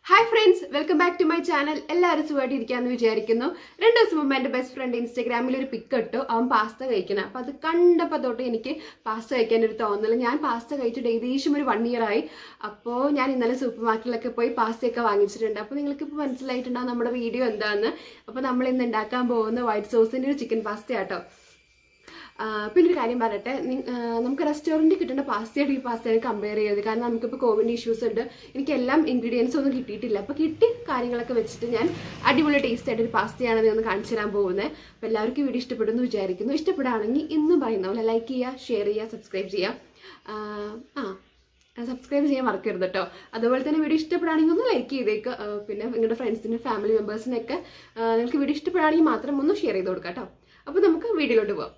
Hi friends welcome back to my channel എല്ലാവരും സുഖമായിട്ട് ഇരിക്കാമെന്ന് വിചാരിക്കുന്നു രണ്ട് ദിവസം മുമ്പ് എൻ്റെ ബെസ്റ്റ് ഫ്രണ്ട് ഇൻസ്റ്റാഗ്രാമിൽ ഒരു പിക്ക് ഇട്ടു അവൻ പാസ്ത കഴിക്കണം അപ്പോൾ അത് കണ്ടപ്പോൾ തൊട്ട് എനിക്ക് പാസ്ത കഴിക്കാൻ ഒരു തോന്നൽ ഞാൻ പാസ്ത കഴിച്ചിട്ട് ഏകദേശം ഒരു വൺ ഇയർ ആയി അപ്പോൾ ഞാൻ ഇന്നലെ സൂപ്പർ മാർക്കറ്റിലൊക്കെ പോയി പാസ്തയൊക്കെ വാങ്ങിച്ചിട്ടുണ്ട് അപ്പോൾ നിങ്ങൾക്ക് ഇപ്പോൾ മനസ്സിലായിട്ടുണ്ടാവും നമ്മുടെ വീഡിയോ എന്താണെന്ന് അപ്പോൾ നമ്മൾ ഇന്ന് ഉണ്ടാക്കാൻ പോകുന്ന വൈറ്റ് സോസിൻ്റെ ഒരു ചിക്കൻ പാസ്ത ആട്ടോ ആ, പിന്നെ ഒരു കാര്യം പറയട്ടെ നി- ആ, നമുക്ക് റെസ്റ്റോറൻറ്റിൽ കിട്ടുന്ന പാസ്തയുടെ ഈ പാസ്തയെ കമ്പയർ ചെയ്തത് കാരണം നമുക്കിപ്പോൾ കോവിഡ് ഇഷ്യൂസ് ഉണ്ട് എനിക്ക് എല്ലാം ഇൻഗ്രീഡിയൻസ് ഒന്നും കിട്ടിയിട്ടില്ല അപ്പോൾ കിട്ടിയ കാര്യങ്ങളൊക്കെ വെച്ചിട്ട് ഞാൻ അടിപൊളി ടേസ്റ്റ് ആയിട്ട് ഒരു പാസ്തയാണ് ഞാൻ ഒന്ന് കാണിച്ചു തരാൻ പോകുന്നത് അപ്പോൾ എല്ലാവർക്കും വീഡിയോ ഇഷ്ടപ്പെടുന്നു വിചാരിക്കുന്നു ഇഷ്ടപ്പെടുകയാണെങ്കിൽ ഇന്നും പറയുന്ന പോലെ ലൈക്ക് ചെയ്യുക ഷെയർ ചെയ്യുക സബ്സ്ക്രൈബ് ചെയ്യുക ആ, ആ സബ്സ്ക്രൈബ് ചെയ്യാൻ മറക്കരുത് കേട്ടോ അതുപോലെ തന്നെ വീഡിയോ ഇഷ്ടപ്പെടുകയാണെങ്കിൽ ഒന്ന് ലൈക്ക് ചെയ്തേക്ക് ആ, പിന്നെ നിങ്ങളുടെ ഫ്രണ്ട്സിനും ഫാമിലി മെമ്പേഴ്സിനൊക്കെ ആ, നിങ്ങൾക്ക് വീഡിയോ ഇഷ്ടപ്പെടുകയാണെങ്കിൽ മാത്രം ഒന്ന് ഷെയർ ചെയ്ത് കൊടുക്കാം കേട്ടോ അപ്പോൾ നമുക്ക് വീഡിയോയിലോട്ട് പോവാം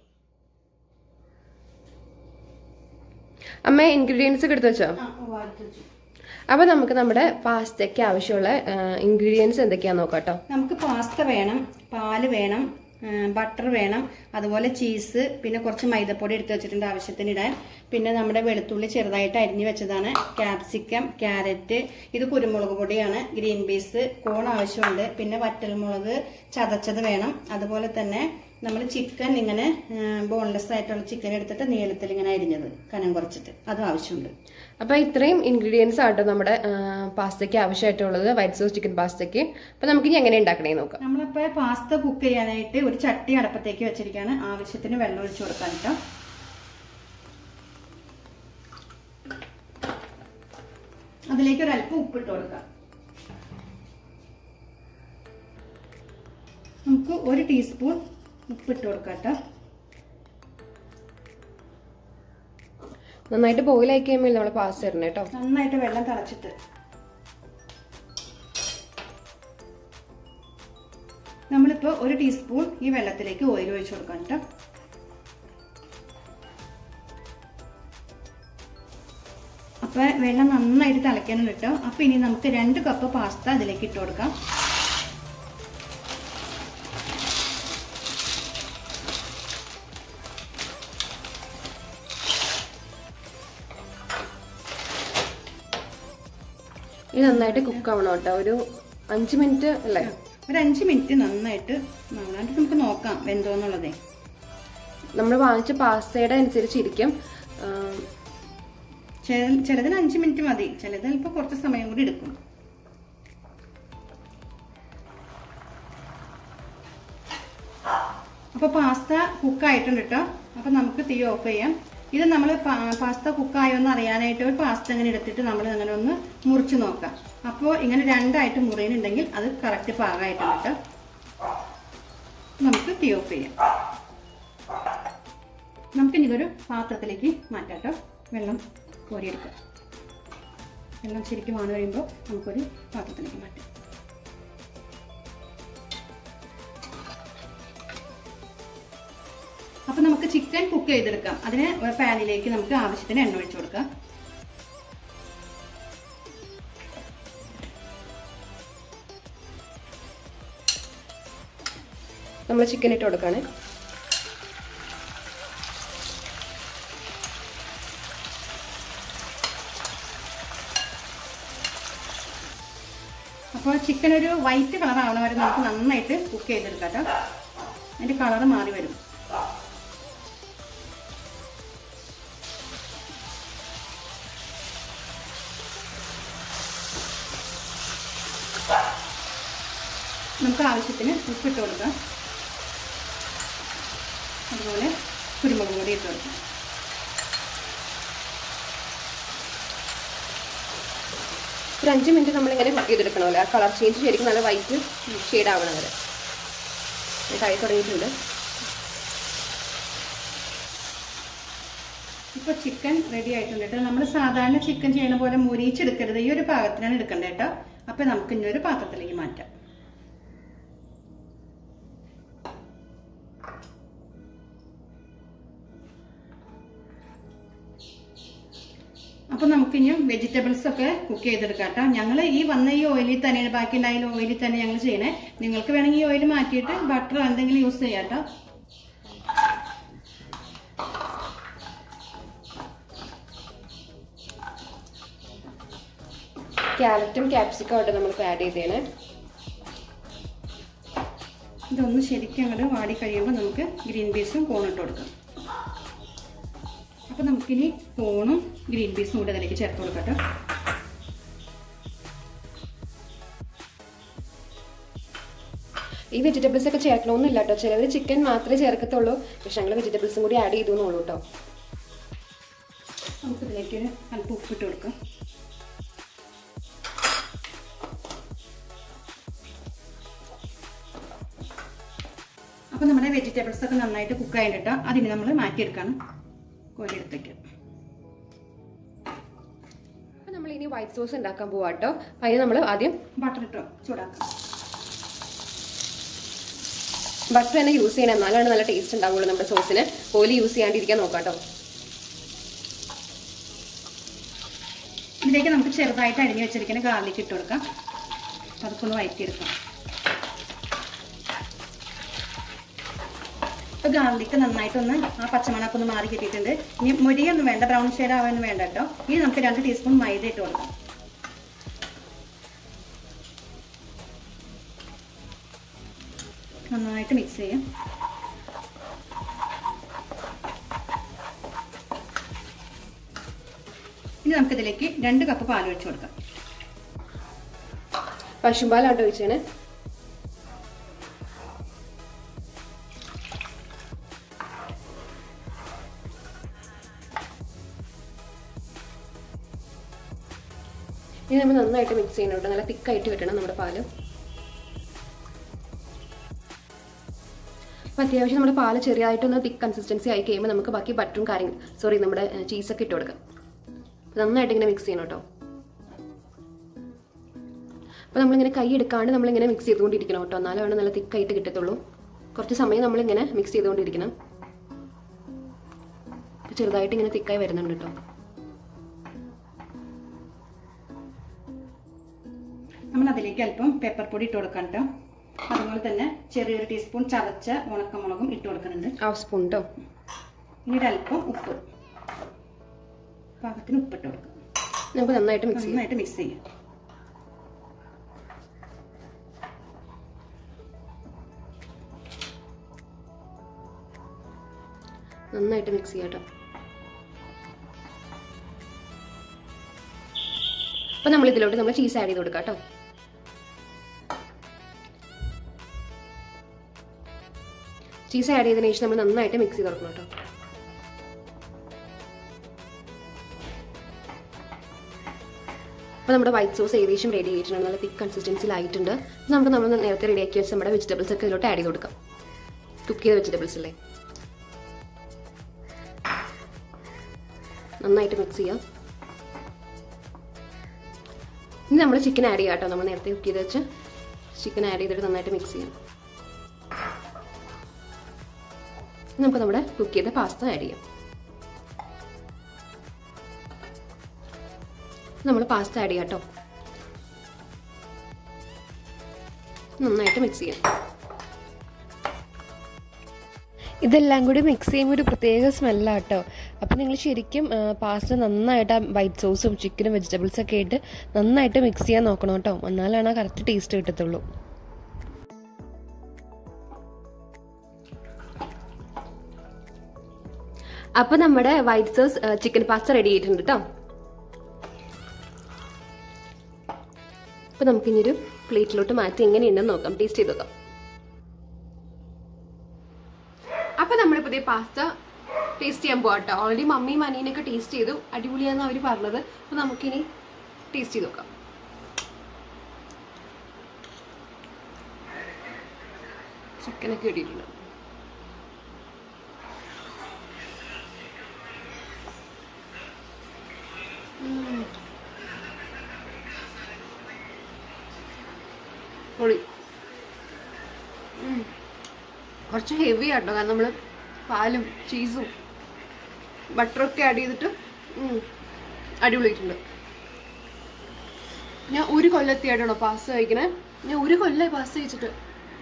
അമ്മ ഇൻഗ്രീഡിയൻസ് ഒക്കെ എടുത്ത് വെച്ചോ അപ്പൊ നമുക്ക് നമ്മുടെ പാസ്തയ്ക്ക് ആവശ്യമുള്ള ഇൻഗ്രീഡിയൻസ് എന്തൊക്കെയാന്ന് നോക്കാം കേട്ടോ നമുക്ക് പാസ്ത വേണം പാല് വേണം ബട്ടർ വേണം അതുപോലെ ചീസ് പിന്നെ കുറച്ച് മൈദപ്പൊടി എടുത്ത് വെച്ചിട്ടുണ്ട് ആവശ്യത്തിന് ഇടാൻ പിന്നെ നമ്മുടെ വെളുത്തുള്ളി ചെറുതായിട്ട് അരിഞ്ഞു വെച്ചതാണ് ക്യാപ്സിക്കം ക്യാരറ്റ് ഇത് കുരുമുളക് പൊടിയാണ് ഗ്രീൻ പീസ് കോൺ ആവശ്യമുണ്ട് പിന്നെ വറ്റൽമുളക് ചതച്ചത് വേണം അതുപോലെ തന്നെ നമ്മൾ ചിക്കൻ ഇങ്ങനെ ബോൺലെസ് ആയിട്ടുള്ള ചിക്കൻ എടുത്തിട്ട് നീളത്തിൽ ഇങ്ങനെ അരിഞ്ഞത് കനം കുറച്ചിട്ട് അതും ആവശ്യമുണ്ട് അപ്പൊ ഇത്രയും ഇൻഗ്രീഡിയൻസ് ആട്ടോ നമ്മുടെ പാസ്തയ്ക്ക് ആവശ്യമായിട്ടുള്ളത് വൈറ്റ് സോസ് ചിക്കൻ പാസ്തയ്ക്ക് അപ്പൊ നമുക്ക് ഇനി എങ്ങനെ ഉണ്ടാക്കണേ നോക്കാം നമ്മളിപ്പോ പാസ്ത കുക്ക് ചെയ്യാനായിട്ട് ഒരു ചട്ടി അടപ്പത്തേക്ക് വെച്ചിരിക്കുകയാണ് ആവശ്യത്തിന് വെള്ളം ഒഴിച്ചു കൊടുക്കാൻ കേട്ടോ അതിലേക്ക് ഒരു അല്പം ഉപ്പിട്ട് കൊടുക്കാം നമുക്ക് ഒരു ടീസ്പൂൺ ഉപ്പിട്ട് കൊടുക്കാം കേട്ടോ നന്നായിട്ട് ബോയിൽ ആയി കഴിയുമ്പോൾ നമ്മൾ പാസ്ത ഇടണം കേട്ടോ നന്നായിട്ട് വെള്ളം തിളച്ചിട്ട് നമ്മളിപ്പോ ഒരു ടീസ്പൂൺ ഈ വെള്ളത്തിലേക്ക് ഓയിൽ ഒഴിച്ചു കൊടുക്കാം കേട്ടോ അപ്പൊ വെള്ളം നന്നായിട്ട് തിളയ്ക്കണം കേട്ടോ അപ്പൊ ഇനി നമുക്ക് രണ്ട് കപ്പ് പാസ്ത അതിലേക്ക് ഇട്ട് കൊടുക്കാം ഇത് നന്നായിട്ട് കുക്ക് ആവണം കേട്ടോ ഒരു അഞ്ച് മിനിറ്റ് അല്ലേ ഒരു അഞ്ച് മിനിറ്റ് നന്നായിട്ട് നന്നായിട്ട് നമുക്ക് നോക്കാം വെന്തോന്നുള്ളതേ നമ്മൾ വാങ്ങിച്ച പാസ്തയുടെ അനുസരിച്ചിരിക്കും ആ, ചില- ചിലതിന് അഞ്ച് മിനിറ്റ് മതി ചിലത് ചിലപ്പോൾ കുറച്ച് സമയം കൂടി എടുക്കും അപ്പൊ പാസ്ത കുക്ക് ആയിട്ടുണ്ട് കേട്ടോ അപ്പൊ നമുക്ക് തീ ഓഫ് ചെയ്യാം ഇത് നമ്മൾ പാസ്ത കുക്കായോ എന്ന് അറിയാനായിട്ട് ഒരു പാസ്ത ഇങ്ങനെ എടുത്തിട്ട് നമ്മൾ അങ്ങനെ ഒന്ന് മുറിച്ച് നോക്കാം അപ്പോൾ ഇങ്ങനെ രണ്ടായിട്ട് മുറിയുന്നുണ്ടെങ്കിൽ അത് കറക്റ്റ് പാകമായിട്ടുണ്ട് കേട്ടോ നമുക്ക് തീ ഓഫ് ചെയ്യാം നമുക്കിനി ഇതൊരു പാത്രത്തിലേക്ക് മാറ്റാം കേട്ടോ വെള്ളം കോരിയെടുക്കാം വെള്ളം ശരിക്കും വാണ് കഴിയുമ്പോൾ നമുക്കൊരു പാത്രത്തിലേക്ക് മാറ്റാം അപ്പൊ നമുക്ക് ചിക്കൻ കുക്ക് ചെയ്തെടുക്കാം അതിന് ഒരു പാനിലേക്ക് നമുക്ക് ആവശ്യത്തിന് എണ്ണ ഒഴിച്ചു കൊടുക്കാം നമ്മൾ ചിക്കൻ ഇട്ട് കൊടുക്കാണ് അപ്പോൾ ചിക്കൻ ഒരു വൈറ്റ് കളർ ആവണ വരെ നമുക്ക് നന്നായിട്ട് കുക്ക് ചെയ്തെടുക്കാം കേട്ടോ അതിന്റെ കളർ മാറി വരും നമുക്ക് ആവശ്യത്തിന് ഉപ്പിട്ട് കൊടുക്കാം അതുപോലെ കുരുമുളക് പൊടി ഇട്ട് കൊടുക്കാം ഒരു അഞ്ച് മിനിറ്റ് നമ്മളിങ്ങനെ കുക്ക് ചെയ്തെടുക്കണമല്ലോ ആ കളർ ചേഞ്ച് ശരിക്കും നല്ല വൈറ്റ് ഷെയ്ഡ് ആവണം വരെ ഇതായി തുടങ്ങിയിട്ടുണ്ട് ഇപ്പൊ ചിക്കൻ റെഡി ആയിട്ടുണ്ട് കേട്ടോ നമ്മൾ സാധാരണ ചിക്കൻ ചെയ്യുന്ന പോലെ മുരിച്ചെടുക്കരുത് ഈ ഒരു പാകത്തിനാണ് എടുക്കേണ്ടത് കേട്ടോ അപ്പൊ നമുക്ക് ഇനി ഒരു പാത്രത്തിലേക്ക് മാറ്റാം അപ്പൊ നമുക്ക് ഇനി വെജിറ്റബിൾസ് ഒക്കെ കുക്ക് ചെയ്തെടുക്കാം കേട്ടോ ഞങ്ങൾ ഈ വന്ന ഈ ഓയിലിൽ തന്നെയാണ് ബാക്കി ഉണ്ടായ ഓയിലിൽ തന്നെ ഞങ്ങൾ ചെയ്യണേ നിങ്ങൾക്ക് വേണമെങ്കിൽ ഈ ഓയിൽ മാറ്റിയിട്ട് ബട്ടർ എന്തെങ്കിലും യൂസ് ചെയ്യാം കേട്ടോ ക്യാരറ്റും ക്യാപ്സിക്കും ആയിട്ട് നമ്മളിപ്പോൾ ആഡ് ചെയ്തേനെ ഇതൊന്ന് ശരിക്കും അങ്ങോട്ട് വാടി കഴിയുമ്പോൾ നമുക്ക് ഗ്രീൻ പീസും കോണിട്ട് കൊടുക്കാം അപ്പോൾ നമുക്കിനി കോണും ഗ്രീൻ പീസും കൂടെ അതിലേക്ക് ചേർത്ത് കൊടുക്കട്ടെ ഈ വെജിറ്റബിൾസ് ഒക്കെ ചേർക്കണമെന്നില്ല കേട്ടോ ചിലവർ ചിക്കൻ മാത്രമേ ചേർക്കത്തുള്ളൂ പക്ഷെ ഞങ്ങൾ വെജിറ്റബിൾസും കൂടി ആഡ് ചെയ്തു എന്നുള്ളൂ കേട്ടോ നമുക്കിതിലേക്ക് ഒരു അല്പം ഉപ്പിട്ട് കൊടുക്കാം അപ്പോൾ നമ്മുടെ വെജിറ്റബിൾസ് ഒക്കെ നന്നായിട്ട് കുക്ക് ആയിട്ട് അതിന് നമ്മൾ മാറ്റിയെടുക്കണം കോരിയെടുത്തേക്ക് അപ്പോൾ നമ്മൾ ഇനി വൈറ്റ് സോസ് ഉണ്ടാക്കാൻ പോവാം കേട്ടോ അതിന് നമ്മൾ ആദ്യം ബട്ടർ ഇട്ടോ ചൂടാക്കാം ബട്ടർ തന്നെ യൂസ് ചെയ്യണം എന്നാലാണ് നല്ല ടേസ്റ്റ് ഉണ്ടാവുള്ളൂ നമ്മുടെ സോസിന് ഓയിൽ യൂസ് ചെയ്യാണ്ടിരിക്കാൻ നോക്കാം കേട്ടോ ഇതിലേക്ക് നമുക്ക് ചെറുതായിട്ട് അരിഞ്ഞു വെച്ചിരിക്കുന്ന ഗാർലിക് ഇട്ട് കൊടുക്കാം അതൊക്കെ ഒന്ന് വഴറ്റിയെടുക്കാം ഇപ്പോൾ ഗാർലിക്ക് നന്നായിട്ടൊന്ന് ആ പച്ചമണൊക്കെ ഒന്ന് മാറി കിട്ടിയിട്ടുണ്ട് ഇനി മുരിയൊന്നും വേണ്ട ബ്രൗൺ ഷെയ്ഡ് ആവാനൊന്നും വേണ്ട കേട്ടോ ഇനി നമുക്ക് രണ്ട് ടീസ്പൂൺ മൈദ ഇട്ട് കൊടുക്കാം നന്നായിട്ട് മിക്സ് ചെയ്യാം ഇനി നമുക്കിതിലേക്ക് രണ്ട് കപ്പ് പാൽ ഒഴിച്ചു കൊടുക്കാം പശുമ്പാലാട്ടോ ഒഴിച്ചാണ് ഇനി നമ്മൾ നന്നായിട്ട് മിക്സ് ചെയ്യണം കേട്ടോ നല്ല തിക്കായിട്ട് കിട്ടണം നമ്മുടെ പാല് അപ്പോൾ അത്യാവശ്യം നമ്മുടെ പാല് ചെറിയതായിട്ടൊന്ന് തിക്ക് കൺസിസ്റ്റൻസി ആയി കഴിയുമ്പോൾ നമുക്ക് ബാക്കി ബട്ടറും കാര്യം സോറി നമ്മുടെ ചീസൊക്കെ ഇട്ട് കൊടുക്കാം അപ്പോൾ നന്നായിട്ട് ഇങ്ങനെ മിക്സ് ചെയ്യണം കേട്ടോ അപ്പോൾ നമ്മളിങ്ങനെ കൈ എടുക്കാണ്ട് നമ്മളിങ്ങനെ മിക്സ് ചെയ്തുകൊണ്ടിരിക്കണം കേട്ടോ എന്നാലാണ് നല്ല തിക്കായിട്ട് കിട്ടത്തുള്ളൂ കുറച്ച് സമയം നമ്മളിങ്ങനെ മിക്സ് ചെയ്തുകൊണ്ടിരിക്കണം അപ്പോൾ ചെറുതായിട്ട് ഇങ്ങനെ തിക്കായി വരുന്നുണ്ട് കേട്ടോ നമ്മൾ അതിലേക്ക് അല്പം പെപ്പർ പൊടി ഇട്ട് കൊടുക്കാം കേട്ടോ അതുപോലെ തന്നെ ചെറിയൊരു ടീസ്പൂൺ ചതച്ച ഉണക്കമുളകും ഇട്ട് കൊടുക്കുന്നുണ്ട് ഹാഫ് സ്പൂൺ കേട്ടോ ഇനി ഒരല്പം ഉപ്പ് പാകത്തിന് ഉപ്പിട്ട് കൊടുക്കാം നമുക്ക് നന്നായിട്ട് മിക്സ് ചെയ്യാം നന്നായിട്ട് മിക്സ് ചെയ്യാം നന്നായിട്ട് മിക്സ് ചെയ്യാം കേട്ടോ അപ്പോൾ നമ്മൾ ഇതിലോട്ട് നമ്മൾ ചീസ് ആഡ് ചെയ്ത് കൊടുക്കാം കേട്ടോ ചീസ് ആഡ് ചെയ്തതിനു ശേഷം നമ്മൾ നന്നായിട്ട് മിക്സ് ചെയ്ത് കൊടുക്കണം കേട്ടോ അപ്പോൾ നമ്മുടെ വൈറ്റ് സോസ് ഏകദേശം റെഡി ആയിട്ടുണ്ട് നല്ല തിക്ക് കൺസിസ്റ്റൻസിയിലായിട്ടുണ്ട് നമുക്ക് നമ്മൾ നേരത്തെ റെഡിയാക്കി വെച്ച് നമ്മുടെ വെജിറ്റബിൾസ് ഒക്കെ ഇതിലോട്ട് ആഡ് ചെയ്ത് കൊടുക്കാം കുക്ക് ചെയ്ത വെജിറ്റബിൾസ് അല്ലേ നന്നായിട്ട് മിക്സ് ചെയ്യാം ഇനി നമ്മൾ ചിക്കൻ ആഡ് ചെയ്യാം കേട്ടോ നമ്മൾ നേരത്തെ കുക്ക് ചെയ്ത് വെച്ച് ചിക്കൻ ആഡ് ചെയ്തിട്ട് നന്നായിട്ട് മിക്സ് ചെയ്യാം ഇനി നമുക്ക് നമ്മുടെ കുക്ക് ചെയ്ത പാസ്ത ആഡ് ചെയ്യാം നമ്മൾ പാസ്ത ആഡ് ചെയ്യാം കേട്ടോ നന്നായിട്ട് മിക്സ് ചെയ്യാം ഇതെല്ലാം കൂടി മിക്സ് ചെയ്യുമ്പോൾ ഒരു പ്രത്യേക സ്മെല്ലാണ് കേട്ടോ അപ്പോൾ നിങ്ങൾ ശരിക്കും പാസ്ത നന്നായിട്ട് ആ വൈറ്റ് സോസും ചിക്കനും വെജിറ്റബിൾസ് ഒക്കെ ആയിട്ട് നന്നായിട്ട് മിക്സ് ചെയ്യാൻ നോക്കണം കേട്ടോ എന്നാലാണ് ആ കറക്റ്റ് ടേസ്റ്റ് കിട്ടത്തുള്ളൂ അപ്പോൾ നമ്മുടെ white sauce chicken pasta ready ആയിട്ടുണ്ട് കേട്ടോ അപ്പോൾ നമുക്കിനിയൊരു പ്ലേറ്റിലോട്ട് മാറ്റി എങ്ങനെയുണ്ടെന്ന് നോക്കാം ടേസ്റ്റ് ചെയ്ത് നോക്കാം അപ്പൊ നമ്മൾ പുതിയ പാസ്ത ടേസ്റ്റ് ചെയ്യാൻ പോവാം കേട്ടോ ഓൾറെഡി മമ്മിയും അനിയനൊക്കെ ടേസ്റ്റ് ചെയ്തു അടിപൊളിയാന്ന് അവർ പറഞ്ഞത് അപ്പൊ നമുക്കിനി ടേസ്റ്റ് ചെയ്ത് നോക്കാം ചിക്കനൊക്കെ ഇട്ടിട്ടുണ്ട് ഉം. പൊളി ഉം. കുറച്ച് ഹെവി ആട്ടോ കാരണം നമ്മൾ പാലും ചീസും ബട്ടറൊക്കെ ആഡ് ചെയ്തിട്ട് ഉം, അടിപൊളിയായിട്ടുണ്ട് ഞാൻ ഒരു കൊല്ലത്തിയായിട്ടാണോ പാസ്ത കഴിക്കണേ ഞാൻ ഒരു കൊല്ലമായി പാസ്ത കഴിച്ചിട്ട്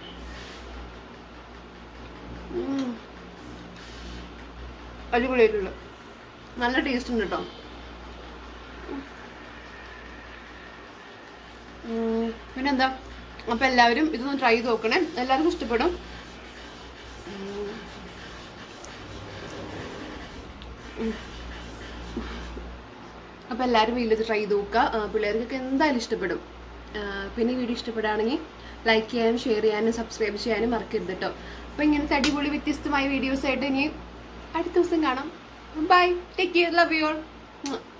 ഉം. അടിപൊളിയായിട്ടുണ്ട് നല്ല ടേസ്റ്റ് ഉണ്ട് കേട്ടോ ഉം, പിന്നെന്താ അപ്പം എല്ലാവരും ഇതൊന്ന് ട്രൈ ചെയ്ത് നോക്കണേ എല്ലാവർക്കും ഇഷ്ടപ്പെടും ഉം. ഉം. അപ്പം എല്ലാവരും വീട്ടിൽ ഇത് ട്രൈ ചെയ്ത് നോക്കുക ആ, പിള്ളേർക്കൊക്കെ എന്തായാലും ഇഷ്ടപ്പെടും ആ, പിന്നെ ഈ വീഡിയോ ഇഷ്ടപ്പെടുകയാണെങ്കിൽ ലൈക്ക് ചെയ്യാനും ഷെയർ ചെയ്യാനും സബ്സ്ക്രൈബ് ചെയ്യാനും മറക്കരുത് കേട്ടോ അപ്പം ഇങ്ങനത്തെ അടിപൊളി വ്യത്യസ്തമായ വീഡിയോസ് ആയിട്ട് ഇനി അടുത്ത ദിവസം കാണാം bye take care love you all